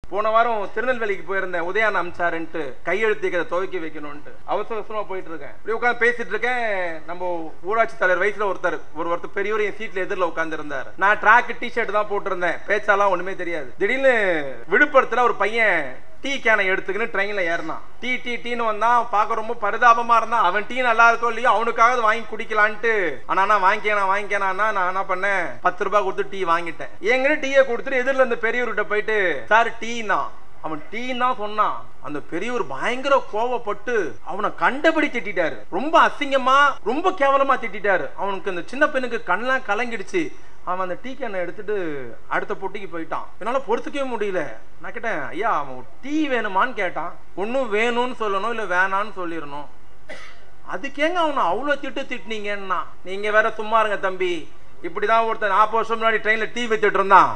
போன வாரம் திருநெல்வேலிக்கு போயிருந்தேன் உதயான் அமிச்சாருன்ட்டு கையெழுத்து துவைக்க வைக்கணும்ட்டு அவசர அவசரமா போயிட்டு இருக்கேன் இப்படி உட்காந்து பேசிட்டு இருக்கேன் நம்ம ஊராட்சி தலைவர் வயசுல ஒருத்தர் ஒரு ஒருத்தர் பெரியவர் என் சீட்ல எதிரில் உட்கார்ந்து இருந்தார் நான் ட்ராக் டி ஷர்ட் தான் போட்டிருந்தேன் பேச்சாலாம் ஒண்ணுமே தெரியாது திடீர்னு விழுப்புரத்துல ஒரு பையன் டீ கேனை எடுத்துக்கின்னு ட்ரெயின்ல ஏறினான் டீ டீ டீன்னு வந்தான் பார்க்க ரொம்ப பரிதாபமா இருந்தான் அவன் டீ நல்லா இருக்கோ இல்லையோ அவனுக்காக வாங்கி குடிக்கலான்ட்டு ஆனா நான் வாங்கிக்கேன் வாங்கிக்கேனா நான் என்ன பண்ணேன் பத்து ரூபாய் கொடுத்து டீ வாங்கிட்டேன் எங்கிட்ட டீயை கொடுத்துட்டு எதிரில் இருந்த பெரியவர்கிட்ட போயிட்டு சார் டீனா அவன் டீன்னா சொன்னான் அந்த பெரியவர் பயங்கர கோவப்பட்டு அவனை கண்டபடி திட்டிட்டாரு ரொம்ப அசிங்கமா ரொம்ப கேவலமா திட்டிட்டாரு அவனுக்கு அந்த சின்ன பெண்ணுக்கு கண்ணெல்லாம் கலங்கிடுச்சு அவன் அந்த டீ கேனை எடுத்துட்டு அடுத்த பொட்டிக்கு போயிட்டான் என்னால பொறுத்துக்கவே முடியல நான் கேட்டேன் ஐயா அவன் டீ வேணுமான்னு கேட்டான் ஒன்னும் வேணும்னு சொல்லணும் இல்ல வேணான்னு சொல்லிடணும் அதுக்கேங்க அவனை அவ்வளோ திட்டு திட்டினீங்கன்னா நீங்க வேற சும்மா இருங்க தம்பி இப்படிதான் ஒருத்தன் நாற்பது வருஷம் முன்னாடி ட்ரெயின்ல டீ வித்துட்டு இருந்தான்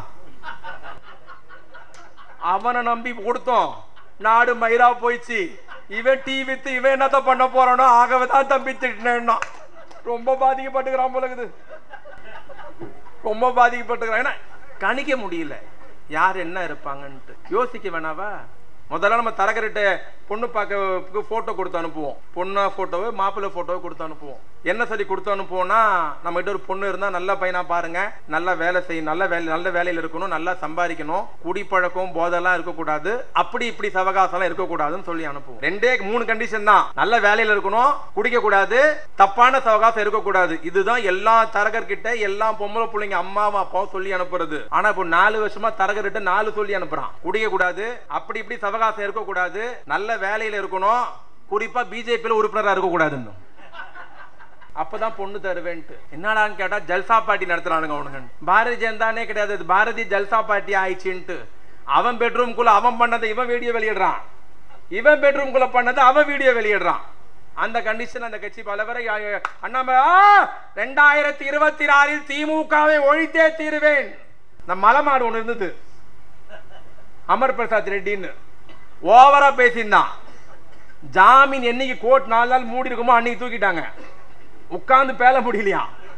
அவனை நம்பி கொடுத்தோம் நாடு மயிரா போயிடுச்சு இவன் டீ வித்து இவன் என்னத்த பண்ண போறானோ ஆகவே தான் தம்பி திட்டினேன்னா ரொம்ப பாதிக்கப்பட்டுக்கிறான் போல இருக்குது ரொம்ப பாதிக்கப்பட்டுக்கிறான் ஏன்னா கணிக்க முடியல யார் என்ன இருப்பாங்கன்ட்டு யோசிக்க வேணாவா முதல்ல நம்ம தரகர்கிட்ட பொண்ணு பார்க்க போட்டோ கொடுத்து அனுப்புவோம் பொண்ணா போட்டோவை மாப்பிள்ளை போட்டோவை கொடுத்து அனுப்புவோம் என்ன சொல்லி கொடுத்து அனுப்புவோம்னா நம்ம கிட்ட ஒரு பொண்ணு இருந்தா நல்ல பையனா பாருங்க நல்ல வேலை செய்யும் நல்ல வேலை நல்ல வேலையில இருக்கணும் நல்லா சம்பாதிக்கணும் குடிப்பழக்கம் போதெல்லாம் இருக்கக்கூடாது அப்படி இப்படி சவகாசம்லாம் இருக்கக்கூடாதுன்னு சொல்லி அனுப்புவோம் ரெண்டே மூணு கண்டிஷன் தான் நல்ல வேலையில இருக்கணும் குடிக்க கூடாது தப்பான சவகாசம் இருக்கக்கூடாது இதுதான் எல்லா தரகர்கிட்ட எல்லா பொம்பளை பிள்ளைங்க அம்மாவும் அப்பாவும் சொல்லி அனுப்புறது ஆனா இப்போ நாலு வருஷமா தரகர்கிட்ட நாலு சொல்லி அனுப்புறான் குடிக்க கூடாது அப்படி இப்படி சவகாசம் இருக்கக்கூடாது நல்ல வேலையில இருக்கணும் குறிப்பா பிஜேபியில உறுப்பினரா இருக்கக்கூடாதுன்னு அப்பதான் பொண்ணு தருவேன்ட்டு என்னடான்னு கேட்டா ஜல்சா பாட்டி நடத்துறானுங்க அவனுங்க பாரதிய ஜனதானே கிடையாது இது பாரதி ஜல்சா பாட்டி ஆயிடுச்சுன்ட்டு அவன் பெட்ரூம்குள்ள அவன் பண்ணதை இவன் வீடியோ வெளியிடுறான் இவன் பெட்ரூம்குள்ள பண்ணதை அவன் வீடியோ வெளியிடுறான் அந்த கண்டிஷன் அந்த கட்சி பலவரை அண்ணாமலை ரெண்டாயிரத்தி இருபத்தி ஆறில் திமுகவை ஒழித்தே தீருவேன் இந்த மலைமாடு ஒண்ணு இருந்தது அமர் பிரசாத் ரெட்டின்னு ஓவரா பேசியிருந்தான் ஜாமீன் என்னைக்கு கோர்ட் நாலு நாள் மூடி இருக்குமோ அன்னைக்கு தூக்கிட்டாங்க உட்கார்ந்து பேல முடியலையா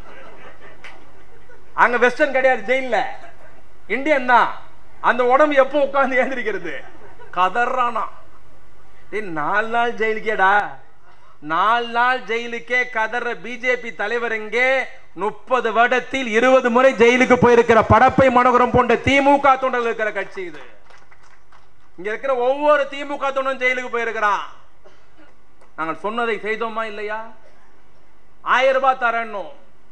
அங்க வெஸ்டர்ன் கிடையாது ஜெயில்ல இந்தியன் தான் அந்த உடம்பு எப்போ உட்கார்ந்து ஏந்திரிக்கிறது கதறானா டேய் நாலு நாள் ஜெயிலுக்கேடா நாலு நாள் ஜெயிலுக்கே கதற பிஜேபி தலைவர் எங்கே முப்பது வருடத்தில் இருபது முறை ஜெயிலுக்கு போயிருக்கிற படப்பை மனோகரம் போன்ற திமுக தொண்டர்கள் இருக்கிற கட்சி இது இங்க இருக்கிற ஒவ்வொரு திமுக தொண்டரும் ஜெயிலுக்கு போயிருக்கிறான் நாங்கள் சொன்னதை செய்தோமா இல்லையா ஆயிரம் ரூபாய் தரணும்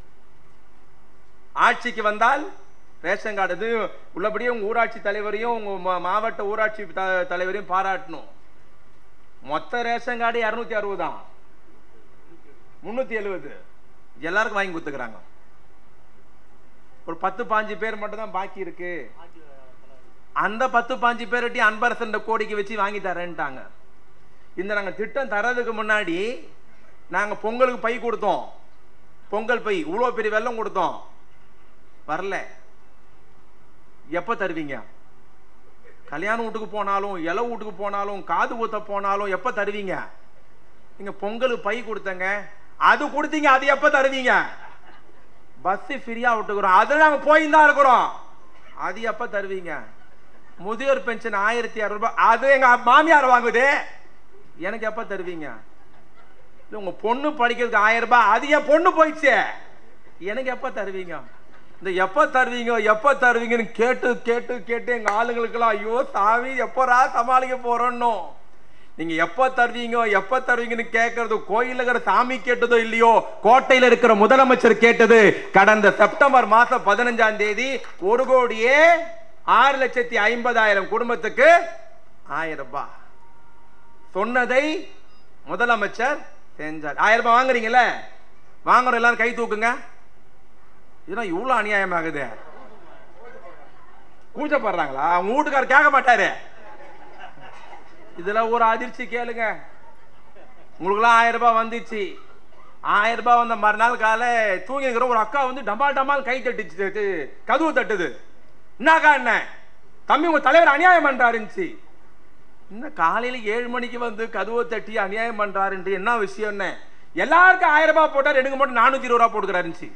ஆட்சிக்கு வந்தால் ரேஷன் கார்டு இது உள்ளபடியே உங்க ஊராட்சி தலைவரையும் உங்க மா- மாவட்ட ஊராட்சி த- தலைவரையும் பாராட்டணும் மொத்த ரேஷன் கார்டு இருநூத்தி அறுபது தான் முன்னூத்தி எழுபது எல்லாருக்கும் வாங்கி கொடுத்துக்கிறாங்க ஒரு பத்து பாஞ்சு பேர் மட்டும் தான் பாக்கி இருக்கு அந்த பத்து பாஞ்சு பேர்ட்டி அன்பரசன் கோடிக்கு வச்சு வாங்கி தரேன்ட்டாங்க இந்த நாங்க திட்டம் தரதுக்கு முன்னாடி நாங்க பொங்கலுக்கு பை கொடுத்தோம் பொங்கல் பை இவ்வளோ பெரிய வெள்ளம் கொடுத்தோம் வரல எப்ப தருவீங்க கல்யாண வீட்டுக்கு போனாலும் இலை வீட்டுக்கு போனாலும் காது ஊத்த போனாலும் எப்ப தருவீங்க நீங்க பொங்கலுக்கு பை கொடுத்தங்க அது கொடுத்தீங்க அது எப்ப தருவீங்க பஸ் ஃப்ரீயா விட்டுக்கிறோம் அது நாங்க போய் தான் இருக்கிறோம் அது எப்ப தருவீங்க முதியோர் பென்ஷன் ஆயிரத்தி ரூபாய் அது எங்க மாமியார் வாங்குது எனக்கு எப்ப தருவீங்க இல்ல உங்க பொண்ணு படிக்கிறதுக்கு ஆயிரம் ரூபாய் அது என் பொண்ணு போயிடுச்சு எனக்கு எப்ப தருவீங்க இந்த எப்ப தருவீங்க எப்ப தருவீங்கன்னு கேட்டு கேட்டு கேட்டு எங்க ஆளுங்களுக்கெல்லாம் ஐயோ சாமி எப்பரா சமாளிக்க போறோன்னோ நீங்க எப்ப தருவீங்க எப்ப தருவீங்கன்னு கேட்கறது கோயில்ல இருக்கிற சாமி கேட்டதோ இல்லையோ கோட்டையில இருக்கிற முதலமைச்சர் கேட்டது கடந்த செப்டம்பர் மாசம் பதினஞ்சாம் தேதி ஒரு கோடியே ஆறு லட்சத்தி ஐம்பதாயிரம் குடும்பத்துக்கு ஆயிரம் ரூபாய் சொன்னதை முதலமைச்சர் செஞ்சார் ஆயிரம் ரூபாய் வாங்குறீங்கல்ல வாங்குறோம் எல்லாரும் கை தூக்குங்க இதெல்லாம் இவ்வளவு அநியாயமாகுது கூச்சப்படுறாங்களா அவங்க வீட்டுக்காரர் கேட்க மாட்டாரு இதுல ஒரு அதிர்ச்சி கேளுங்க உங்களுக்குலாம் ஆயிரம் ரூபாய் வந்துச்சு ஆயிரம் ரூபாய் வந்த மறுநாள் காலை தூங்கி இருக்கிற ஒரு அக்கா வந்து டமால் டமால் கை தட்டுச்சு தட்டு, கதவு தட்டுது என்னக்கா என்ன தம்பி உங்க தலைவர் அநியாயம் பண்றாருந்துச்சு இன்னும் காலையில ஏழு மணிக்கு வந்து கதவை தட்டி அநியாயம் பண்றாருன்ட்டு என்ன விஷயம் என்ன எல்லாருக்கும் ஆயிரம் ரூபாய் போட்டார் எனக்கு மட்டும் நானூத்தி இருபது ரூபா போட்டுக்கிறாருந்துச்சு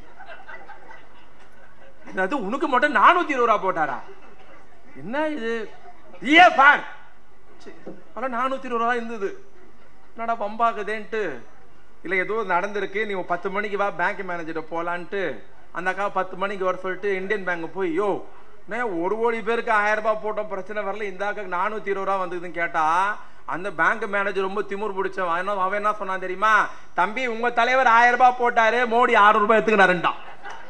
என்னது உனக்கு மட்டும் நானூத்தி இருபது ரூபா போட்டாரா என்ன இது ஏ பார் ஆனால் நானூற்றி இருபது ரூபா இருந்தது என்னடா பம்பாக்குதேன்ட்டு இல்லை ஏதோ நடந்திருக்கு நீ ஒரு பத்து மணிக்கு வா பேங்க் மேனேஜர்கிட்ட போகலான்ட்டு அந்த அக்கா பத்து மணிக்கு வர சொல்லிட்டு இந்தியன் பேங்க் போய் யோ நான் ஒரு கோடி பேருக்கு ஆயிரம் ரூபாய் போட்டோம் பிரச்சனை வரல இந்த அக்காக்கு நானூற்றி இருபது ரூபா வந்ததுன்னு கேட்டா அந்த பேங்க் மேனேஜர் ரொம்ப திமிர் பிடிச்சவன் அவன் என்ன- அவன் என்ன சொன்னான் தெரியுமா தம்பி உங்க தலைவர் ஆயிரம் ரூபாய் போட்டாரு மோடி ஆறு ரூபாய் எடுத்துக்கினாருன்ட்டான்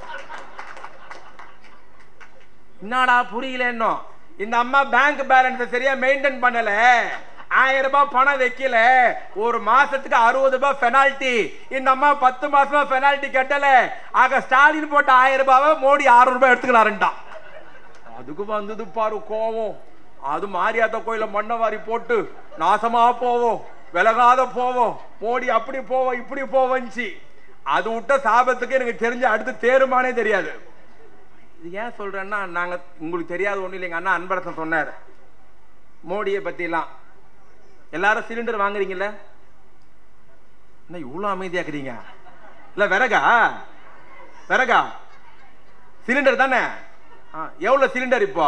என்னடா புரியல இன்னும் இந்த அம்மா பேங்க் பேலன்ஸ் சரியா மெயின்டைன் பண்ணல ஆயிரம் ரூபாய் பணம் வைக்கல ஒரு மாசத்துக்கு அறுபது ரூபாய் பெனால்டி இந்த அம்மா பத்து மாசமா பெனால்டி கட்டல ஆக ஸ்டாலின் போட்ட ஆயிரம் ரூபாவை மோடி ஆறு ரூபாய் எடுத்துக்கலாருன்ட்டான் அதுக்கு வந்தது பாரு கோவம் அது மாரியாத்த கோயில மண்ணை வாரி போட்டு நாசமா போவோம் விலகாத போவோம் மோடி அப்படி போவோம் இப்படி போவஞ்சி அது விட்ட சாபத்துக்கு எனக்கு தெரிஞ்ச அடுத்து தேருமானே தெரியாது இது ஏன் சொல்றேன்னா நாங்க உங்களுக்கு தெரியாத ஒண்ணு இல்லைங்க அண்ணா அன்பரசன் சொன்னார் மோடியை பத்திலாம் எல்லாரும் சிலிண்டர் வாங்குறீங்கல்ல என்ன இவ்வளவு அமைதியா இருக்கிறீங்க இல்ல விறகா விறகா சிலிண்டர் தானே ஆ, எவ்வளவு சிலிண்டர் இப்போ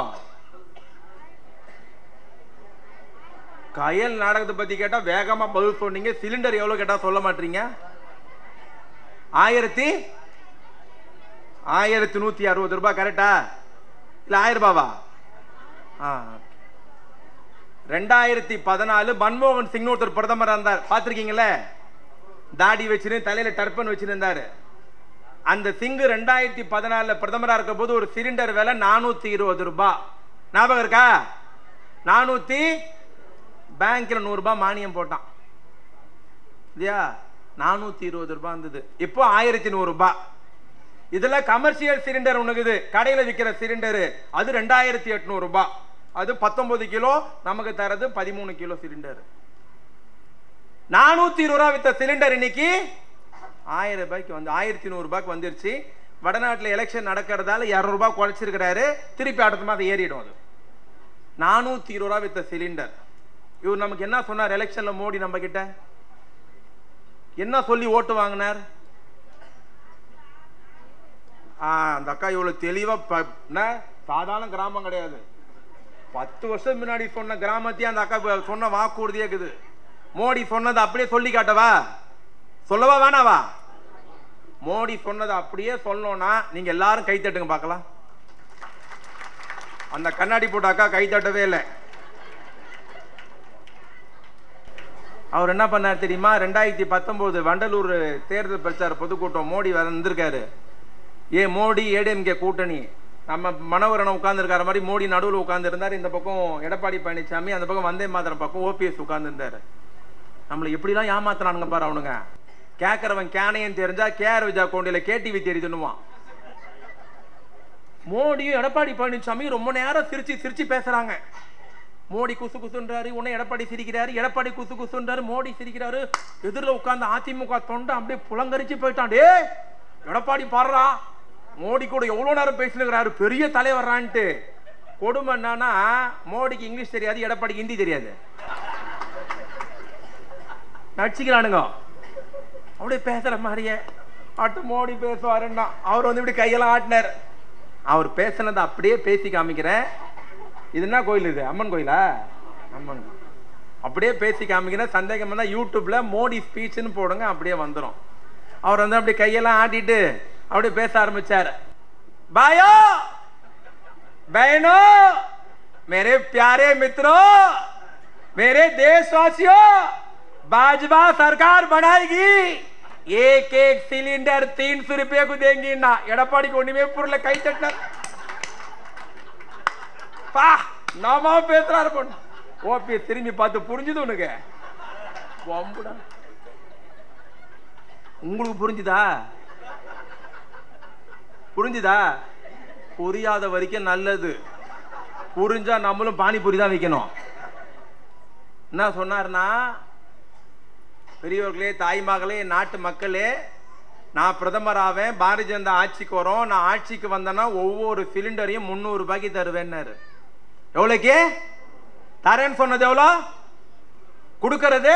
கயல் நாடகத்தை பத்தி கேட்டா வேகமா பதில் சொன்னீங்க சிலிண்டர் எவ்வளவு கேட்டா சொல்ல மாட்டீங்க ஆயிரத்தி ஆயிரத்தி நூத்தி அறுபது ரூபாய் கரெக்டா இல்ல ஆயிரம் ரூபாவா ஆ. ரெண்டாயிரத்தி பதினாலு மன்மோகன் சிங் ஒருத்தர் பிரதமர் இருந்தார் பார்த்திருக்கீங்களே தாடி வச்சிருந்து தலையில டர்பன் வச்சிருந்தாரு அந்த சிங்கு ரெண்டாயிரத்தி பதினாலுல பிரதமரா இருக்க போது ஒரு சிலிண்டர் விலை நானூத்தி இருபது ரூபாய் ஞாபகம் இருக்கா நானூத்தி பேங்க்ல நூறு ரூபாய் மானியம் போட்டான் இல்லையா நானூத்தி இருபது ரூபாய் இருந்தது இப்போ ஆயிரத்தி நூறு ரூபாய் இதுல கமர்ஷியல் சிலிண்டர் ஒண்ணுக்குது கடையில விற்கிற சிலிண்டர் அது ரெண்டாயிரத்தி எட்நூறு ரூபாய் அது பத்தொன்பது கிலோ நமக்கு தரது பதிமூணு கிலோ சிலிண்டர் நானூத்தி இருபது ரூபாய் வித்த சிலிண்டர் இன்னைக்கு ஆயிரம் ரூபாய்க்கு வந்து ஆயிரத்தி நூறு ரூபாய்க்கு வந்துருச்சு வடநாட்டுல எலெக்ஷன் நடக்கிறதால இருநூறு ரூபாய் குறைச்சிருக்கிறாரு திருப்பி அடுத்த மாதம் ஏறிடும் அது நானூத்தி இருபது ரூபாய் வித்த சிலிண்டர் இவர் நமக்கு என்ன சொன்னார் எலெக்ஷன்ல மோடி நம்ம கிட்ட என்ன சொல்லி ஓட்டு வாங்கினார் ஆ, அந்த அக்கா இவ்வளவு தெளிவா ப- என்ன, சாதாரண கிராமம் கிடையாது பத்து வருஷம் முன்னாடி சொன்ன கிராமத்தையும் அந்த அக்கா இப்ப சொன்ன வாக்குறுதியே இருக்குது மோடி சொன்னதை அப்படியே சொல்லி காட்டவா சொல்லவா வேணாவா மோடி சொன்னதை அப்படியே சொல்லணும்னா நீங்க எல்லாரும் கை தட்டுங்க பார்க்கலாம் அந்த கண்ணாடி போட்ட அக்கா கை தட்டவே இல்லை அவர் என்ன பண்ணார் தெரியுமா ரெண்டாயிரத்தி பத்தொன்பது வண்டலூர் தேர்தல் பிரச்சார பொதுக்கூட்டம் மோடி வந்திருக்காரு ஏ மோடி ஏடிஎம்கே கூட்டணி நம்ம மனோகரன் உட்கார்ந்துருக்கார மாதிரி மோடி நடுவில் உட்கார்ந்து இந்த பக்கம் எடப்பாடி பழனிசாமி அந்த பக்கம் வந்தே மாதரம் பக்கம் ஓபிஎஸ் உட்கார்ந்து நம்மளை எப்படிலாம் ஏமாத்துறானுங்க பாரு அவனுங்க கேட்கறவன் கேனையும் தெரிஞ்சா கேஆர் விஜயா கோண்டியில கேடிவி தெரியுதுன்னுவான் மோடியும் எடப்பாடி பழனிசாமி ரொம்ப நேரம் சிரிச்சு சிரிச்சு பேசுறாங்க மோடி குசு குசுன்றாரு உன்னை எடப்பாடி சிரிக்கிறாரு எடப்பாடி குசு குசுன்றாரு மோடி சிரிக்கிறாரு எதிரில் உட்கார்ந்து அதிமுக தொண்டை அப்படியே புலங்கரிச்சு போயிட்டான் டே எடப்பாடி பாடுறா மோடி கூட எவ்வளவு நேரம் பேசினுக்கிறாரு பெரிய தலைவர்றான்ட்டு கொடுமை என்னன்னா மோடிக்கு இங்கிலீஷ் தெரியாது எடப்பாடிக்கு ஹிந்தி தெரியாது நடிச்சுக்கிறானுங்க அப்படியே பேசுற மாதிரியே அடுத்து மோடி பேசுவாருன்னா அவர் வந்து இப்படி கையெல்லாம் ஆட்டினார் அவர் பேசுனதை அப்படியே பேசி காமிக்கிறேன் இது என்ன கோயில் இது அம்மன் கோயிலா அம்மன் அப்படியே பேசி காமிக்கிறேன் சந்தேகம் தான் யூடியூப்ல மோடி ஸ்பீச்னு போடுங்க அப்படியே வந்துடும் அவர் வந்து அப்படியே கையெல்லாம் ஆட்டிட்டு அப்படியே பேச ஆரம்பிச்சார் பாயோ बहनों मेरे प्यारे मित्रों मेरे देशवासियों भाजपा सरकार बनाएगी एक एक सिलेंडर तीन सौ रुपये को देंगी ना எடப்பாடி ஒண்ணுமே புரியல கை தட்டினார் பா நாமா பேசுறாரு பொண்ணு ஓபி திரும்பி பார்த்து புரிஞ்சுது உனக்கு வம்புடா உங்களுக்கு புரிஞ்சுதா புரிஞ்சுதா புரியாத வரைக்கும் நல்லது புரிஞ்சா நம்மளும் பானிபூரி தான் வைக்கணும் என்ன சொன்னார்னா பெரியவர்களே தாய்மகளே நாட்டு மக்களே நான் பிரதமர் ஆவேன் பாரதிய ஜனதா ஆட்சிக்கு வரோம் நான் ஆட்சிக்கு வந்தேன்னா ஒவ்வொரு சிலிண்டரையும் முந்நூறு ரூபாய்க்கு தருவேன்னாரு எவ்வளோக்கு தரேன்னு சொன்னது எவ்வளோ கொடுக்கறது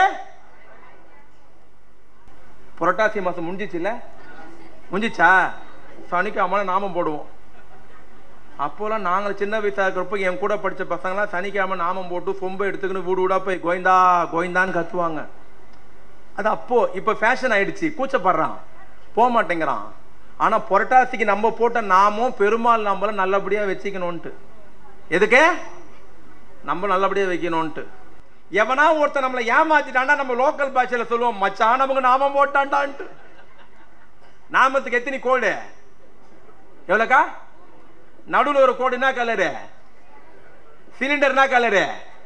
புரட்டாசி மாசம் முடிஞ்சிச்சுல்ல முடிஞ்சிச்சா சனிக்கு அம்மனை நாமம் போடுவோம் அப்போலாம் நாங்கள் சின்ன வயசா இருக்கிறப்போ என் கூட படிச்ச பசங்களாம் சனிக்கிழமை நாமம் போட்டு சொம்பை எடுத்துக்கின்னு வீடு வீடா போய் கோயந்தா கோயந்தான்னு கத்துவாங்க அது அப்போ இப்போ ஃபேஷன் ஆயிடுச்சு கூச்சப்படுறான் போக மாட்டேங்கிறான் ஆனா புரட்டாசிக்கு நம்ம போட்ட நாமும் பெருமாள் நம்மள நல்லபடியா வச்சுக்கணும்ட்டு எதுக்கு நம்ம நல்லபடியா வைக்கணும்ட்டு எவனா ஒருத்தன் நம்மளை ஏமாத்திட்டான்டா நம்ம லோக்கல் பாஷையில சொல்லுவோம் மச்சான் நமக்கு நாமம் போட்டான்டான்ட்டு நாமத்துக்கு எத்தனை கோடு எவ்வளோக்கா நடுவில் ஒரு கோடு என்ன கலரு சிலிண்டர் என்ன கலரு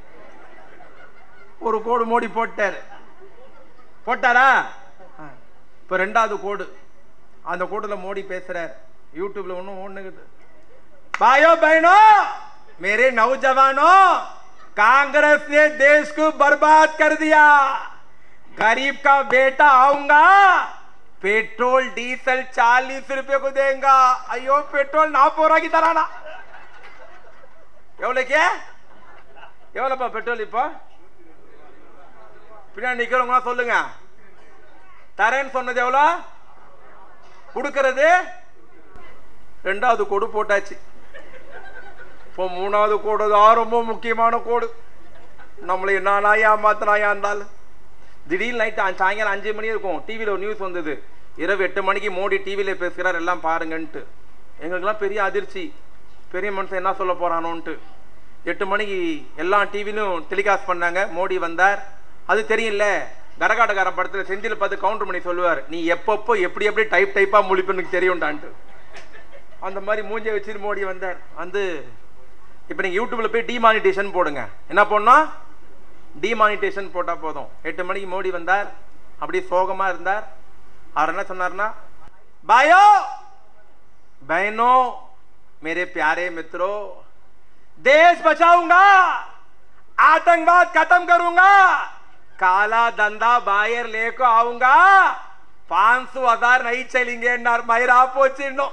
ஒரு கோடு மோடி போட்டார் போட்டாரா இப்போ ரெண்டாவது கோடு அந்த கோடுல மோடி பேசுறார் யூடியூப்ல ஒன்றும் ஒண்ணுக்குது भाइयों बहनों मेरे नौजवानों कांग्रेस ने देश को बर्बाद कर दिया गरीब का बेटा आऊंगा पेट्रोल डीजल चालीस रुपए को देगा अयो पेट्रोल நாற்பது ரூபாய்க்கு தரானா எவ்வளோக்கு எவ்வளோப்பா பெட்ரோல் இப்போ பின்னாடி நிக்கிறவங்க சொல்லுங்க தரேன்னு சொன்னது எவ்வளோ கொடுக்கறது ரெண்டாவது கோடு போட்டாச்சு இப்போ மூணாவது கோடு தான் ரொம்ப முக்கியமான கோடு நம்மளை என்னன்னா ஏமாத்தினாயா இருந்தாலும் திடீர்னு நைட்டு சாயங்காலம் அஞ்சு மணி இருக்கும் டிவியில் ஒரு நியூஸ் வந்தது இரவு எட்டு மணிக்கு மோடி டிவியில் பேசுகிறார் எல்லாம் பாருங்கன்ட்டு எங்களுக்கெல்லாம் பெரிய அதிர்ச்சி பெரிய மனுஷன் என்ன சொல்ல போறானோன்ட்டு எட்டு மணிக்கு எல்லா டிவிலும் டெலிகாஸ்ட் பண்ணாங்க மோடி வந்தார் அது தெரியல கரகாட்டக்காரன் படத்தில் செந்தில் பார்த்து கவுண்டர் பண்ணி சொல்லுவார் நீ எப்பப்போ எப்படி எப்படி டைப் டைப்பாக முழிப்புன்னு எனக்கு தெரியும்டான்ட்டு அந்த மாதிரி மூஞ்சியை வச்சுட்டு மோடி வந்தார் வந்து இப்போ நீங்கள் யூடியூப்ல போய் டிமானிட்டேஷன் போடுங்க என்ன போடணும் டிமானிட்டேஷன் போட்டால் போதும் எட்டு மணிக்கு மோடி வந்தார் அப்படியே சோகமாக இருந்தார் அவர் என்ன சொன்னார்னா பாயோ बहनों मेरे प्यारे मित्रों देश बचाऊंगा आतंकवाद खत्म करूंगा काला धंधा बाहर लेको आऊंगा पांच सौ हजार नहीं चलेंगे मयर आप போச்சிடணும்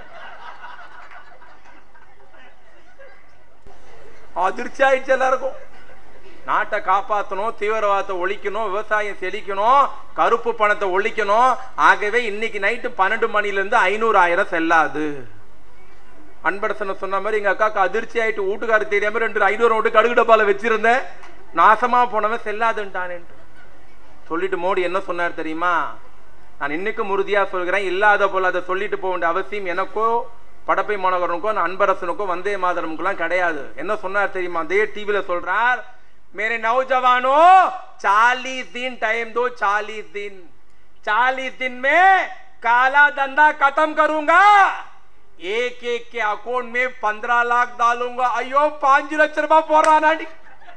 அதிர்ச்சி ஆயிடுச்சு எல்லாருக்கும் நாட்டை காப்பாற்றணும் தீவிரவாதத்தை ஒழிக்கணும் விவசாயம் செழிக்கணும் கருப்பு பணத்தை ஒழிக்கணும் ஆகவே இன்னைக்கு நைட்டு பன்னெண்டு மணிலேருந்து ஐநூறு ஆயிரம் செல்லாது அன்பரசனை சொன்ன மாதிரி எங்க அக்காக்கு அதிர்ச்சி ஆயிட்டு வீட்டுக்காரர் தெரியாம ரெண்டு ஐநூறு விட்டு கடுகு டப்பால வச்சிருந்தேன் நாசமா போனவன் செல்லாதுன்ட்டானேன்ட்டு சொல்லிட்டு மோடி என்ன சொன்னார் தெரியுமா நான் இன்னைக்கும் உறுதியா சொல்கிறேன் இல்லாத போல அதை சொல்லிட்டு போக வேண்டிய அவசியம் எனக்கோ படப்பை மாநகரனுக்கோ அன்பரசனுக்கோ வந்தே மாதரமுக்கெல்லாம் கிடையாது என்ன சொன்னார் தெரியுமா அதே டிவில சொல்றார் मेरे नौजवानों चालीस दिन टाइम दो चालीस दिन चालीस दिन में काला धंधा खत्म करूंगा एक एक के अकाउंट में पंद्रह लाख डालूंगा ஐயோ பாஞ்சு லட்சம் ரூபாய் போடுறானாடி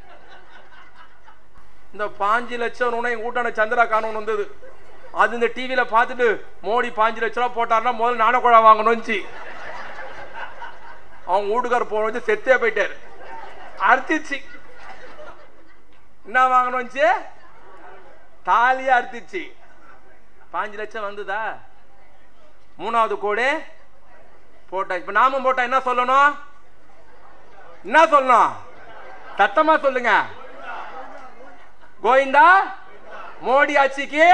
இந்த பாஞ்சு லட்சம் என் கூட்டான சந்திரா காணும் வந்தது அது இந்த டிவியில பார்த்துட்டு மோடி பாஞ்சு லட்ச ரூபா போட்டாருன்னா முதல்ல நாணக்குழா வாங்கணும்ச்சு அவன் வீட்டுக்கார் போன வச்சு செத்தே போயிட்டாரு அறுத்துச்சு என்ன வாங்கணும்ச்சு தாலியா அறுத்துச்சு பாஞ்சு லட்சம் வந்ததா மூணாவது கோடு போட்டா இப்ப நாமும் போட்டா என்ன சொல்லணும் என்ன சொல்லணும் சத்தமா சொல்லுங்க கோவிந்தா மோடி ஆட்சிக்கு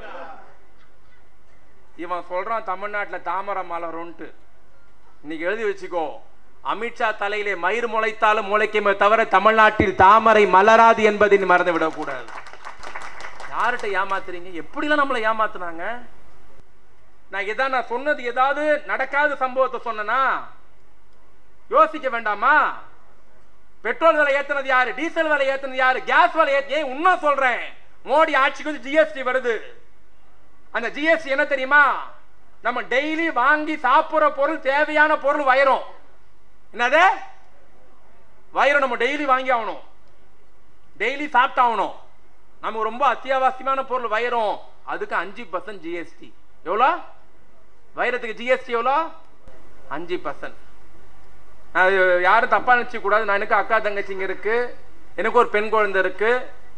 இவன் சொல்றான் தமிழ்நாட்டுல தாமரை மலரும்ட்டு இன்னைக்கு எழுதி வச்சுக்கோ அமித்ஷா தலையிலே மயிர் முளைத்தாலும் முளைக்குமே தவிர தமிழ்நாட்டில் தாமரை மலராது என்பதை நீ மறந்து விடக்கூடாது யார்கிட்ட ஏமாத்துறீங்க எப்படிலாம் நம்மளை ஏமாத்துனாங்க நான் எதா நான் சொன்னது ஏதாவது நடக்காத சம்பவத்தை சொன்னனா யோசிக்க வேண்டாமா பெட்ரோல் விலை ஏத்துனது யாரு டீசல் விலை ஏத்துனது யாரு கேஸ் விலை ஏத்து ஏன் இன்னும் சொல்றேன் மோடி ஆட்சிக்கு வந்து ஜிஎஸ்டி வருது அந்த ஜிஎஸ்டி என்ன தெரியுமா நம்ம டெய்லி வாங்கி சாப்பிடுற பொருள் தேவையான பொருள் வயிறும் என்னது வயிறு நம்ம டெய்லி வாங்கி ஆகணும் டெய்லி சாப்பிட்டாகணும் நமக்கு ரொம்ப அத்தியாவசியமான பொருள் வயிறும் அதுக்கு அஞ்சு பர்சன்ட் ஜிஎஸ்டி எவ்வளோ வைரத்துக்கு ஜிஎஸ்டி எவ்வளோ அஞ்சு பர்சன்ட் யாரும் தப்பா நினைச்சு கூடாது நான் எனக்கு அக்கா தங்கச்சிங்க இருக்கு எனக்கு ஒரு பெண் குழந்தை இருக்கு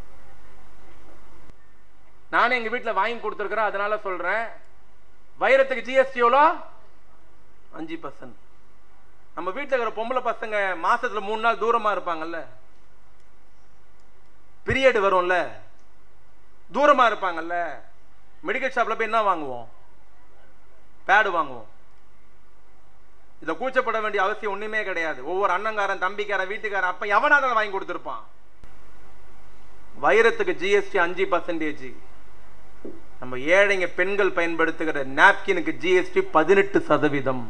நானும் எங்க வீட்டில் வாங்கி கொடுத்துருக்குறேன் அதனால சொல்றேன் வைரத்துக்கு ஜிஎஸ்டி எவ்வளோ அஞ்சு பர்சன்ட் நம்ம வீட்டில் இருக்கிற பொம்பளை பசங்க மாசத்துல மூணு நாள் தூரமா இருப்பாங்கல்ல பீரியட் வரும்ல தூரமா இருப்பாங்கல்ல மெடிக்கல் ஷாப்ல போய் என்ன வாங்குவோம் பேடு வாங்குவோம் இதை இதை கூச்சப்பட வேண்டிய அவசியம் ஒண்ணுமே கிடையாது ஒவ்வொரு அண்ணங்காரன் தம்பிக்காரன் வீட்டுக்காரன் அப்ப எவனா அதை வாங்கி கொடுத்துருப்பான் வைரத்துக்கு ஜிஎஸ்டி அஞ்சு பர்சன்டேஜ் நம்ம ஏழைங்க பெண்கள் பயன்படுத்துகிற நாப்கினுக்கு ஜிஎஸ்டி பதினெட்டு சதவீதம்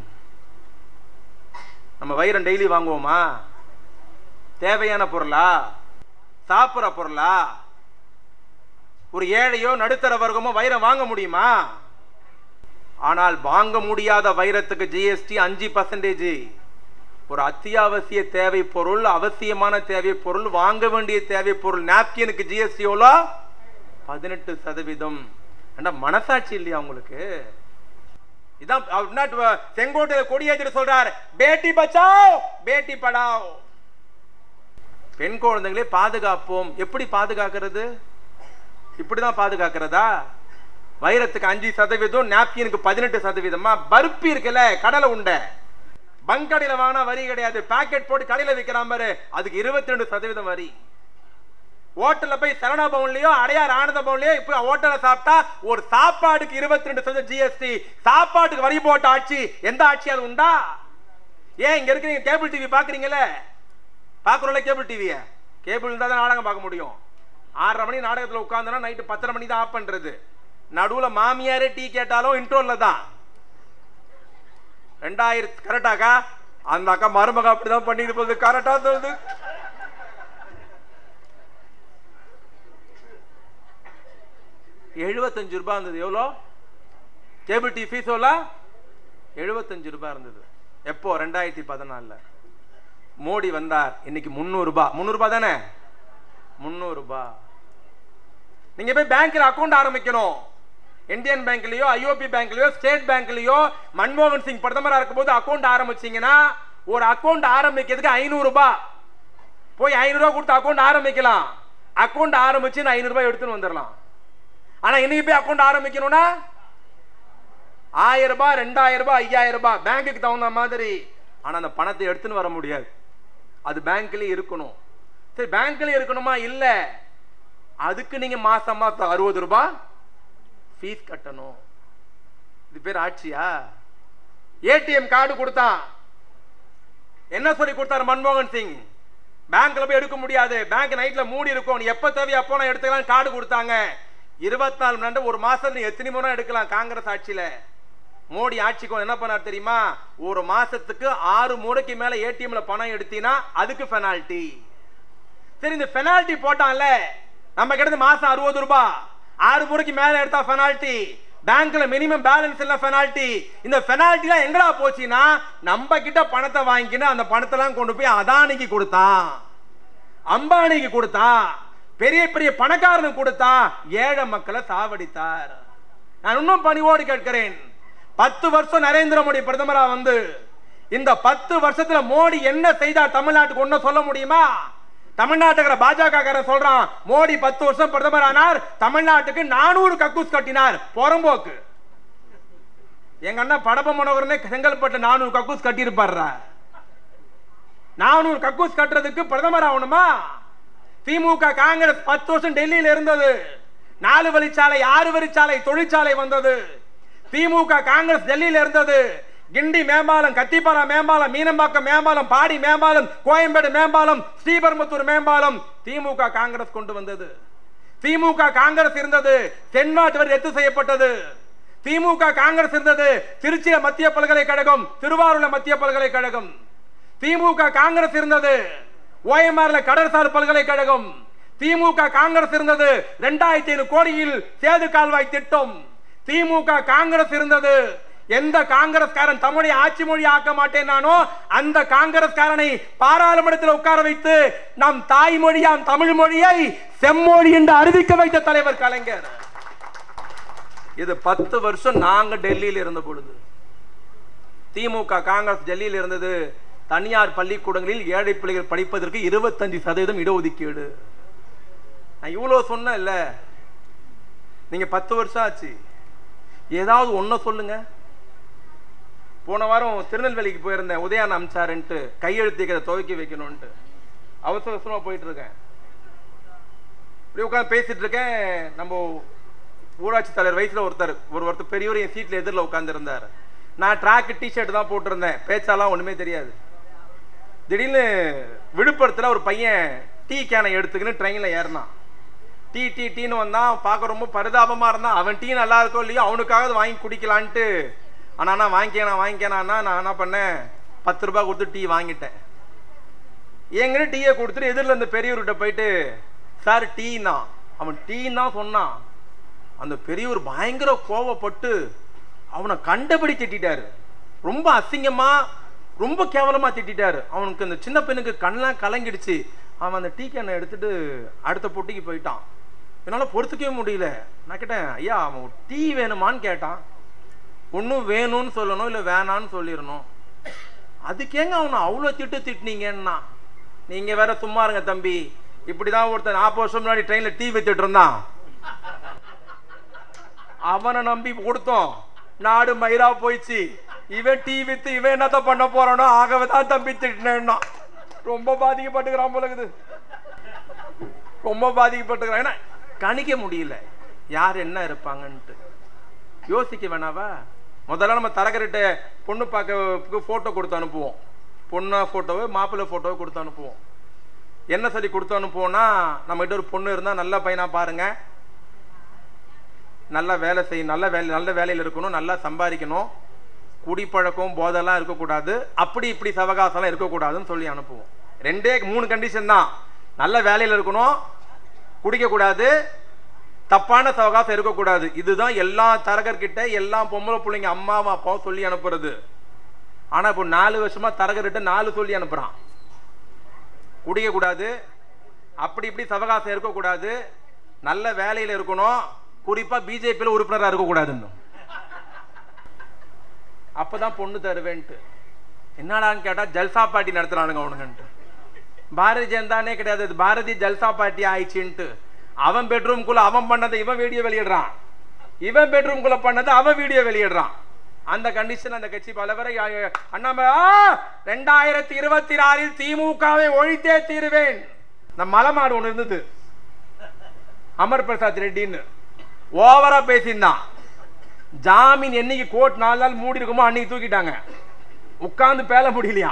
நம்ம வைரம் டெய்லி வாங்குவோமா தேவையான பொருளா சாப்பிட்ற பொருளா ஒரு ஏழையோ நடுத்தர வர்க்கமோ வைரம் வாங்க முடியுமா ஆனால் வாங்க முடியாத வைரத்துக்கு ஜிஎஸ்டி அஞ்சு பர்சன்டேஜ் ஒரு அத்தியாவசிய தேவை பொருள் அவசியமான தேவை பொருள் வாங்க வேண்டிய தேவை பொருள் நாப்கினுக்கு ஜிஎஸ்டி எவ்வளோ பதினெட்டு சதவீதம் ஏண்டா மனசாட்சி இல்லையா உங்களுக்கு இதான் அவர் என்ன டு- செங்கோட்டையில கொடியேற்றிட்டு சொல்றார் பேட்டி பச்சாவ் பேட்டி படாவ் பெண் குழந்தைகளே பாதுகாப்போம் எப்படி பாதுகாக்கிறது இப்படிதான் பாதுகாக்கிறதா வைரத்துக்கு அஞ்சு சதவீதம் நாப்கினுக்கு பதினெட்டு சதவீதமா பருப்பி இருக்குல்ல கடலை உண்டை பங்கடையில வாங்கினா வரி கிடையாது பாக்கெட் போட்டு கடையில விற்கிறான் பாரு அதுக்கு இருபத்தி ரெண்டு சதவீதம் வரி ஹோட்டல்ல போய் சரணா பவன்லயோ அடையார் ஆனந்த பவன்லயோ இப்ப ஹோட்டல்ல சாப்பிட்டா ஒரு சாப்பாடுக்கு இருபத்தி ரெண்டு சதவீதம் ஜிஎஸ்டி சாப்பாட்டுக்கு வரி போட்ட ஆட்சி எந்த ஆட்சி அது உண்டா ஏன் இங்க இருக்கிறீங்க கேபிள் டிவி பாக்குறீங்கல்ல பாக்குறோம்ல கேபிள் டிவிய கேபிள் இருந்தா தான் நாடகம் பார்க்க முடியும் ஆறரை மணி நாடகத்துல உட்கார்ந்தனா நைட்டு பத்தரை மணி தான் ஆஃப் பண்றது நடுவுல மாமியாரே டீ கேட்டாலும் இன்ட்ரோல்ல தான் ரெண்டாயிரத்து கரெக்டாக்கா அந்த அக்கா மருமக அப்படிதான் பண்ணிட்டு போகுது கரெக்டா சொல்லுது எழுபத்தஞ்சு ரூபாய் இருந்தது எவ்வளோ கேபிள் டி ஃபீஸ் எவ்வளோ எழுபத்தஞ்சு ரூபாய் இருந்தது எப்போ ரெண்டாயிரத்தி பதினாலில் மோடி வந்தார் இன்னைக்கு முந்நூறு ரூபாய் முந்நூறு ரூபாய் தானே முந்நூறு ரூபாய் நீங்க போய் பேங்க்ல அக்கவுண்ட் ஆரம்பிக்கணும் இந்தியன் பேங்க்லயோ ஐஓபி பேங்க்லயோ ஸ்டேட் பேங்க்லயோ மன்மோகன் சிங் பிரதமரா இருக்கும்போது அக்கவுண்ட் ஆரம்பிச்சீங்கன்னா ஒரு அக்கவுண்ட் ஆரம்பிக்கிறதுக்கு ஐநூறு ரூபாய் போய் ஐநூறு ரூபாய் கொடுத்து அக்கவுண்ட் ஆரம்பிக்கலாம் அக்கவுண்ட் ஆரம்பிச்சு நான் ஐநூறு ரூபாய் எடுத்துன்னு வந்துடலாம் ஆனா இன்னைக்கு போய் அக்கவுண்ட் ஆரம்பிக்கணும்னா ஆயிரம் ரூபாய் ரெண்டாயிரம் ரூபாய் ஐயாயிரம் ரூபாய் பேங்க்குக்கு தகுந்த மாதிரி ஆனா அந்த பணத்தை எடுத்துன்னு வர முடியாது அது பேங்க்லயே இருக்கணும் சரி பேங்க்ல இருக்கணுமா இல்ல அதுக்கு நீங்க மாசம் மாசம் அறுபது ரூபாய் ஃபீஸ் கட்டணும் இது பேர் ஆட்சியா ஏடிஎம் கார்டு கொடுத்தான் என்ன சொல்லி கொடுத்தாரு மன்மோகன் சிங் பேங்க்ல போய் எடுக்க முடியாது பேங்க் நைட்ல மூடி இருக்கும் நீ எப்ப தேவை அப்போ நான் எடுத்துக்கலாம் கார்டு கொடுத்தாங்க இருபத்தி நாலு மணி நேரம் ஒரு மாசம் நீ எத்தனை முறை எடுக்கலாம் காங்கிரஸ் ஆட்சியில மோடி ஆட்சிக்கு என்ன பண்ணார் தெரியுமா ஒரு மாசத்துக்கு ஆறு முறைக்கு மேல ஏடிஎம்ல பணம் எடுத்தீங்கன்னா அதுக்கு பெனால்டி சரி இந்த பெனால்டி போட்டான்ல நம்ம கிட்ட மாசம் அறுபது ரூபாய் ஆறு முறைக்கு மேல எடுத்தா பெனால்டி பேங்க்ல மினிமம் பேலன்ஸ் இல்ல பெனால்டி இந்த பெனால்டிலாம் எங்கடா போச்சுன்னா நம்ம கிட்ட பணத்தை வாங்கிக்கின்னு அந்த பணத்தெல்லாம் கொண்டு போய் அதானிக்கு கொடுத்தான் அம்பானிக்கு கொடுத்தான் பெரிய பெரிய பணக்காரனுக்கு கொடுத்தான் ஏழை மக்களை சாவடித்தார் நான் இன்னும் பணிவோடு கேட்கிறேன் பத்து வருஷம் நரேந்திர மோடி பிரதமரா வந்து இந்த பத்து வருஷத்துல மோடி என்ன செய்தார் தமிழ்நாட்டுக்கு ஒன்னும் சொல்ல முடியுமா தமிழ்நாட்டுக்கிற பாஜக காரன் சொல்றான் மோடி பத்து வருஷம் பிரதமர் ஆனார் தமிழ்நாட்டுக்கு நானூறு கக்கூஸ் கட்டினார் புறம்போக்கு எங்க அண்ணா படப்ப மனோகரனே செங்கல்பட்டு நானூறு கக்கூஸ் கட்டி இருப்பார்ரா நானூறு கக்கூஸ் கட்டுறதுக்கு பிரதமர் ஆகணுமா திமுக காங்கிரஸ் பத்து வருஷம் டெல்லியில இருந்தது நாலு வழிச்சாலை ஆறு வழிச்சாலை தொழிற்சாலை வந்தது திமுக காங்கிரஸ் டெல்லியில இருந்தது கிண்டி மேம்பாலம் கத்திப்பாரா மேம்பாலம் மீனம்பாக்கம் மேம்பாலம் பாடி மேம்பாலம் கோயம்பேடு மேம்பாலம் ஸ்ரீபெரும்புத்தூர் மேம்பாலம் திமுக காங்கிரஸ் கொண்டு வந்தது திமுக காங்கிரஸ் இருந்தது தென்னாட்டு வரி ரத்து செய்யப்பட்டது திமுக காங்கிரஸ் இருந்தது திருச்சியில மத்திய பல்கலைக்கழகம் திருவாரூர்ல மத்திய பல்கலைக்கழகம் திமுக காங்கிரஸ் இருந்தது ஓஎம்ஆர்ல கடற்சார் பல்கலைக்கழகம் திமுக காங்கிரஸ் இருந்தது ரெண்டாயிரத்தி ஐநூறு கோடியில் சேது கால்வாய் திட்டம் திமுக காங்கிரஸ் இருந்தது எந்த காங்கிரஸ்காரன் தமிழை ஆட்சி மொழி ஆக்க மாட்டேனானோ அந்த காங்கிரஸ்காரனை பாராளுமன்றத்தில் உட்கார வைத்து நம் தாய்மொழியாம் தமிழ் மொழியை செம்மொழி என்று அறிவிக்க வைத்த தலைவர் கலைஞர் இது பத்து வருஷம் நாங்க டெல்லியில் இருந்த பொழுது திமுக காங்கிரஸ் டெல்லியில் இருந்தது தனியார் பள்ளிக்கூடங்களில் ஏழை பிள்ளைகள் படிப்பதற்கு இருபத்தஞ்சு சதவீதம் இடஒதுக்கீடு நான் இவ்வளோ சொன்னேன்ல நீங்க பத்து வருஷம் ஆச்சு ஏதாவது ஒன்ன சொல்லுங்க போன வாரம் திருநெல்வேலிக்கு போயிருந்தேன் உதயான் அமிச்சாருன்ட்டு கையெழுத்திக்கிறத துவக்கி வைக்கணும்ட்டு அவசர அவசரமா போயிட்டு இருக்கேன் இப்படி உட்காந்து பேசிட்டு இருக்கேன் நம்ம ஊராட்சி தலைவர் வயசுல ஒருத்தர் ஒரு ஒருத்தர் பெரியவர் என் சீட்ல எதிரில் உட்கார்ந்து இருந்தார் நான் ட்ராக் டிஷர்ட் தான் போட்டிருந்தேன் பேச்சாலாம் ஒண்ணுமே தெரியாது திடீர்னு விழுப்புரத்துல ஒரு பையன் டீ கேனை எடுத்துக்கின்னு ட்ரெயினில் ஏறினான் டீ டீ டீன்னு வந்தான் பார்க்க ரொம்ப பரிதாபமா இருந்தான் அவன் டீ நல்லா இருக்கோ இல்லையோ அவனுக்காக வாங்கி குடிக்கலான்ட்டு ஆனா நான் வாங்கிக்கேன் வாங்கிக்கேனா நான் என்ன பண்ணேன் பத்து ரூபாய் கொடுத்து டீ வாங்கிட்டேன் எங்கிட்ட டீயை கொடுத்துட்டு எதிரில் இந்த பெரியவர்கிட்ட போயிட்டு சார் டீனா அவன் டீன்னா சொன்னான் அந்த பெரியவர் பயங்கர கோவப்பட்டு அவனை கண்டபடி திட்டிட்டாரு ரொம்ப அசிங்கமா ரொம்ப கேவலமா திட்டிட்டாரு அவனுக்கு அந்த சின்ன பெண்ணுக்கு கண்ணெல்லாம் கலங்கிடுச்சு அவன் அந்த டீ கேனை எடுத்துட்டு அடுத்த பொட்டிக்கு போயிட்டான் என்னால பொறுத்துக்கவே முடியல நான் கேட்டேன் ஐயா அவன் ஒரு டீ வேணுமான்னு கேட்டான் ஒன்றும் வேணும்னு சொல்லணும் இல்லை வேணான்னு சொல்லிடணும் அதுக்கேங்க அவனை அவ்வளோ திட்டு திட்டினீங்கன்னா நீங்க வேற சும்மா இருங்க தம்பி இப்படிதான் ஒருத்தன் நாற்பது வருஷம் முன்னாடி ட்ரெயின்ல டீ வித்துட்டு இருந்தான் அவனை நம்பி கொடுத்தோம் நாடு மயிரா போயிடுச்சு இவன் டீ வித்து இவன் என்னத்த பண்ண போறானோ ஆகவே தான் தம்பி திட்டினேன்னா ரொம்ப பாதிக்கப்பட்டுக்கிறான் போல இருக்குது ரொம்ப பாதிக்கப்பட்டுக்கிறான் ஏன்னா கணிக்க முடியல யார் என்ன இருப்பாங்கன்ட்டு யோசிக்க வேணாவா முதல்ல நம்ம தரகர்கிட்ட பொண்ணு பார்க்க போட்டோ கொடுத்து அனுப்புவோம் பொண்ணா போட்டோவை மாப்பிள்ளை போட்டோவை கொடுத்து அனுப்புவோம் என்ன சொல்லி கொடுத்து அனுப்புவோம்னா நம்ம கிட்ட ஒரு பொண்ணு இருந்தா நல்ல பையனா பாருங்க நல்ல வேலை செய்யும் நல்ல வேலை நல்ல வேலையில் இருக்கணும் நல்லா சம்பாதிக்கணும் குடிப்பழக்கம் போதெல்லாம் இருக்கக்கூடாது அப்படி இப்படி சவகாசம்லாம் இருக்கக்கூடாதுன்னு சொல்லி அனுப்புவோம் ரெண்டே மூணு கண்டிஷன் தான் நல்ல வேலையில் இருக்கணும் குடிக்கக்கூடாது தப்பான சவகாசம் இருக்கக்கூடாது இதுதான் எல்லா தரகர்கிட்ட எல்லா பொம்பளை பிள்ளைங்க அம்மாவும் அப்பாவும் சொல்லி அனுப்புறது ஆனா இப்போ நாலு வருஷமா தரகர்கிட்ட நாலு சொல்லி அனுப்புறான் குடிக்கக்கூடாது அப்படி இப்படி சவகாசம் இருக்கக்கூடாது நல்ல வேலையில இருக்கணும் குறிப்பா பிஜேபியில் உறுப்பினராக இருக்கக்கூடாதுன்னு அப்பதான் பொண்ணு தருவேன்ட்டு என்னடான்னு கேட்டா ஜல்சா பார்ட்டி நடத்துறானுங்க அவனுங்கன்ட்டு பாரதிய ஜனதானே கிடையாது இது பாரதிய ஜல்சா பார்ட்டி ஆயிடுச்சுன்ட்டு அவன் பெட்ரூம்குள்ள அவன் பண்ணதை இவன் வீடியோ வெளியிடுறான் இவன் பெட்ரூம்குள்ள பண்ணதை அவன் வீடியோ வெளியிடுறான் அந்த கண்டிஷன் அந்த கட்சி பலவரை அண்ணாமலை ரெண்டாயிரத்தி இருபத்தி ஆறில் திமுகவை ஒழித்தே தீருவேன் இந்த மலைமாடு ஒண்ணு இருந்தது அமர் பிரசாத் ரெட்டின்னு ஓவரா பேசியிருந்தான் ஜாமீன் என்னைக்கு கோர்ட் நாலு நாள் மூடி இருக்குமோ அன்னைக்கு தூக்கிட்டாங்க உட்கார்ந்து பேல முடியலையா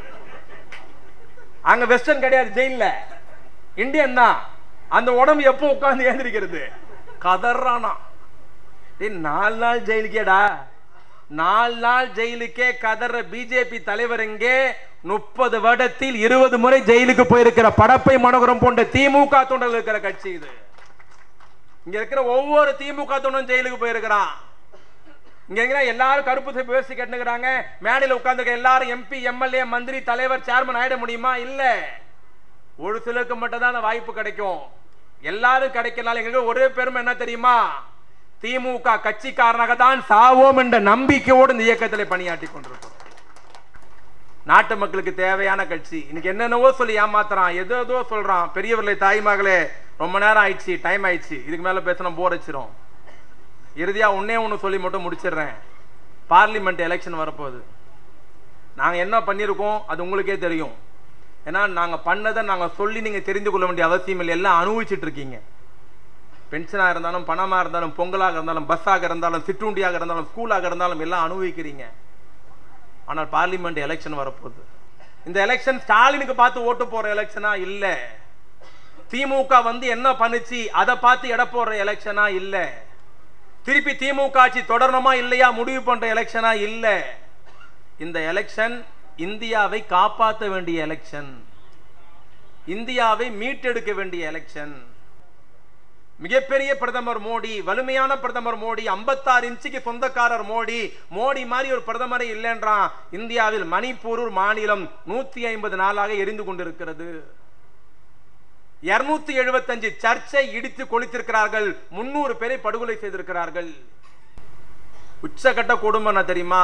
அங்க வெஸ்டர்ன் கிடையாது ஜெயில்ல இந்தியன் தான் அந்த உடம்பு எப்போ உட்கார்ந்து ஏந்திரிக்கிறது கதறானா டேய் நாலு நாள் ஜெயிலுக்கேடா நாலு நாள் ஜெயிலுக்கே கதற பிஜேபி தலைவர் எங்கே முப்பது வருடத்தில் இருபது முறை ஜெயிலுக்கு போயிருக்கிற படப்பை மனோகரம் போன்ற திமுக தொண்டர்கள் இருக்கிற கட்சி இது இங்க இருக்கிற ஒவ்வொரு திமுக தொண்டரும் ஜெயிலுக்கு போயிருக்கிறான் இங்க இருக்கிற எல்லாரும் கருப்பு சிவப்பு வேஷ்டி கட்டுனுங்கிறாங்க மேடையில் உட்கார்ந்துருக்க எல்லாரும் எம்பி எம்எல்ஏ மந்திரி தலைவர் சேர்மன் ஆயிட முடியுமா இல்ல ஒரு சிலருக்கு மட்டும் தான் அந்த வாய்ப்பு கிடைக்கும் எல்லாரும் கிடைக்கனால எங்களுக்கு ஒரே பெருமை என்ன தெரியுமா திமுக கட்சிக்காரனாக தான் சாவோம் என்ற நம்பிக்கையோடு இந்த இயக்கத்தில் பணியாற்றி கொண்டிருக்கிறோம் நாட்டு மக்களுக்கு தேவையான கட்சி இன்னைக்கு என்னென்னவோ சொல்லி ஏமாத்துறான் எதோ ஏதோ சொல்றான் பெரியவர்களை தாய்மகளே ரொம்ப நேரம் ஆயிடுச்சு டைம் ஆயிடுச்சு இதுக்கு மேல பேசினா போர் வச்சிரும் இறுதியா ஒன்னே ஒன்று சொல்லி மட்டும் முடிச்சிடுறேன் பார்லிமெண்ட் எலெக்ஷன் வரப்போகுது நாங்க என்ன பண்ணியிருக்கோம் அது உங்களுக்கே தெரியும் ஏன்னா நாங்க பண்ணதை நாங்க சொல்லி நீங்க தெரிந்து கொள்ள வேண்டிய அவசியம் இல்லை எல்லாம் அனுபவிச்சுட்டு இருக்கீங்க பென்ஷனாக இருந்தாலும் பணமாக இருந்தாலும் பொங்கலாக இருந்தாலும் பஸ்ஸாக இருந்தாலும் சிற்றுண்டியாக இருந்தாலும் ஸ்கூலாக இருந்தாலும் எல்லாம் அனுபவிக்கிறீங்க ஆனால் பார்லிமெண்ட் எலெக்ஷன் வரப்போகுது இந்த எலெக்ஷன் ஸ்டாலினுக்கு பார்த்து ஓட்டு போற எலெக்ஷனா இல்ல திமுக வந்து என்ன பண்ணுச்சு அதை பார்த்து எடை போடுற எலெக்ஷனா இல்ல திருப்பி திமுக ஆட்சி தொடரணுமா இல்லையா முடிவு பண்ற எலெக்ஷனா இல்ல இந்த எலெக்ஷன் இந்தியாவை காப்பாற்ற வேண்டிய எலெக்ஷன் இந்தியாவை மீட்டெடுக்க வேண்டிய எலெக்ஷன் மிகப்பெரிய பிரதமர் மோடி வலிமையான பிரதமர் மோடி 56 இன்ச்சுக்கு சொந்தக்காரர் மோடி மோடி மாதிரி ஒரு பிரதமரே இல்லைன்றான் இந்தியாவில் மணிப்பூர் ஒரு மாநிலம் நூத்தி ஐம்பது நாளாக எரிந்து கொண்டிருக்கிறது இருநூத்தி எழுபத்தஞ்சு சர்ச்சை இடித்து கொளித்திருக்கிறார்கள் முன்னூறு பேரை படுகொலை செய்திருக்கிறார்கள் உச்சகட்ட கொடுமை என்ன தெரியுமா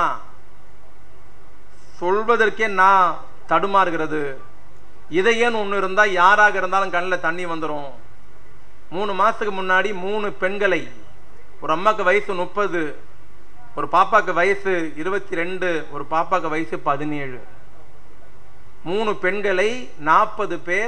சொல்வதற்கே நான் தடுமாறுகிறது இதையேன்னு ஒன்று இருந்தா யாராக இருந்தாலும் கண்ணில் தண்ணி வந்துடும் மூணு மாசத்துக்கு முன்னாடி மூணு பெண்களை ஒரு அம்மாக்கு வயசு முப்பது ஒரு பாப்பாக்கு வயசு இருபத்தி ரெண்டு ஒரு பாப்பாக்கு வயசு பதினேழு மூணு பெண்களை நாற்பது பேர்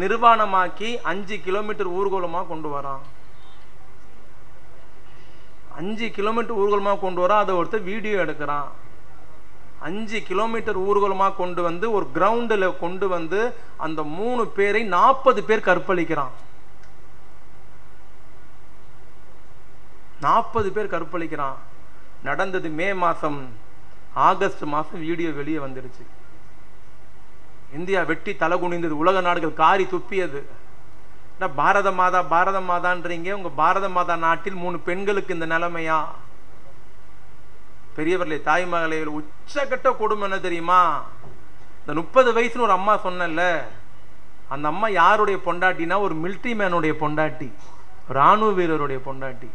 நிர்வாணமாக்கி அஞ்சு கிலோமீட்டர் ஊர்கோலமா கொண்டு வரான் அஞ்சு கிலோமீட்டர் ஊர்வலமாக கொண்டு வரோம் அதை ஒருத்தர் வீடியோ எடுக்கிறான் அஞ்சு கிலோமீட்டர் ஊர்வலமாக கொண்டு வந்து ஒரு கிரவுண்டில் கொண்டு வந்து அந்த மூணு பேரை நாற்பது பேர் கற்பழிக்கிறான் நாற்பது பேர் கற்பழிக்கிறான் நடந்தது மே மாசம் ஆகஸ்ட் மாசம் வீடியோ வெளியே வந்துருச்சு இந்தியா வெட்டி தலை குனிந்தது உலக நாடுகள் காரி துப்பியது என்ன பாரத மாதா பாரத மாதான்றீங்க உங்க பாரத மாதா நாட்டில் மூணு பெண்களுக்கு இந்த நிலைமையா பெரியவர்களே தாய்மகளே உச்சக்கட்ட கொடுமை என்ன தெரியுமா இந்த முப்பது வயசுன்னு ஒரு அம்மா சொன்னல அந்த அம்மா யாருடைய பொண்டாட்டினா ஒரு மிலிட்ரி மேனுடைய பொண்டாட்டி ராணுவ வீரருடைய பொண்டாட்டி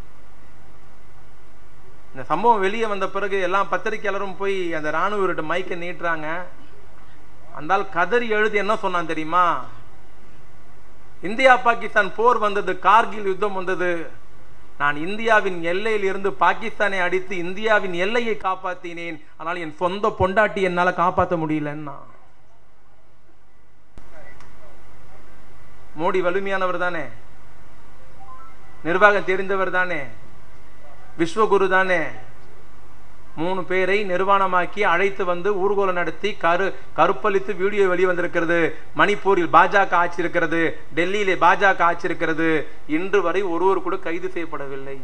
இந்த சம்பவம் வெளியே வந்த பிறகு எல்லாம் பத்திரிக்கையாளரும் போய் அந்த ராணுவ வீரர்கிட்ட மைக்கை நீட்டுறாங்க அந்த ஆள் கதறி எழுதி என்ன சொன்னான் தெரியுமா இந்தியா பாகிஸ்தான் போர் வந்தது கார்கில் யுத்தம் வந்தது நான் இந்தியாவின் எல்லையில் இருந்து பாகிஸ்தானை அடித்து இந்தியாவின் எல்லையை காப்பாத்தினேன் ஆனால் என் சொந்த பொண்டாட்டி என்னால காப்பாற்ற முடியலன்னா மோடி வலிமையானவர் தானே நிர்வாகம் தெரிந்தவர் தானே விஸ்வகுரு தானே மூணு பேரை நிர்வாணமாக்கி அழைத்து வந்து ஊர்வலம் நடத்தி கரு கருப்பளித்து வீடியோ வெளியே வந்திருக்கிறது மணிப்பூரில் பாஜக ஆட்சி இருக்கிறது டெல்லியிலே பாஜக ஆட்சி இருக்கிறது இன்று வரை ஒருவர் கூட கைது செய்யப்படவில்லை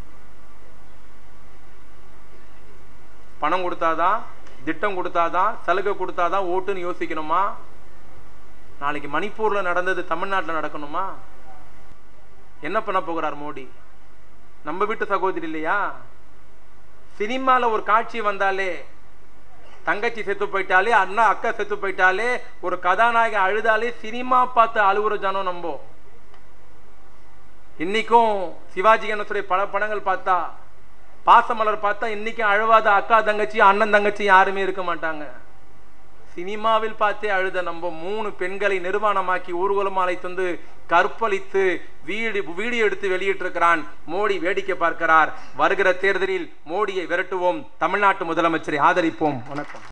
பணம் கொடுத்தாதான் திட்டம் கொடுத்தாதான் சலுகை கொடுத்தாதான் ஓட்டுன்னு யோசிக்கணுமா நாளைக்கு மணிப்பூர்ல நடந்தது தமிழ்நாட்டில் நடக்கணுமா என்ன பண்ண போகிறார் மோடி நம்ம வீட்டு சகோதரி இல்லையா சினிமால ஒரு காட்சி வந்தாலே தங்கச்சி செத்து போயிட்டாலே அண்ணா அக்கா செத்து போயிட்டாலே ஒரு கதாநாயகன் அழுதாலே சினிமா பார்த்து அழுகுற ஜனம் நம்ப இன்னைக்கும் சிவாஜி கணேசனுடைய பல படங்கள் பார்த்தா பாசமலர் பார்த்தா இன்னைக்கும் அழுவாத அக்கா தங்கச்சி அண்ணன் தங்கச்சி யாருமே இருக்க மாட்டாங்க சினிமாவில் பார்த்தே அழுத நம்ம மூணு பெண்களை நிர்வாணமாக்கி ஊர்வலம் அழைத்து வந்து கற்பழித்து வீடு வீடியோ எடுத்து வெளியிட்டிருக்கிறான் மோடி வேடிக்கை பார்க்கிறார் வருகிற தேர்தலில் மோடியை விரட்டுவோம் தமிழ்நாட்டு முதலமைச்சரை ஆதரிப்போம் வணக்கம்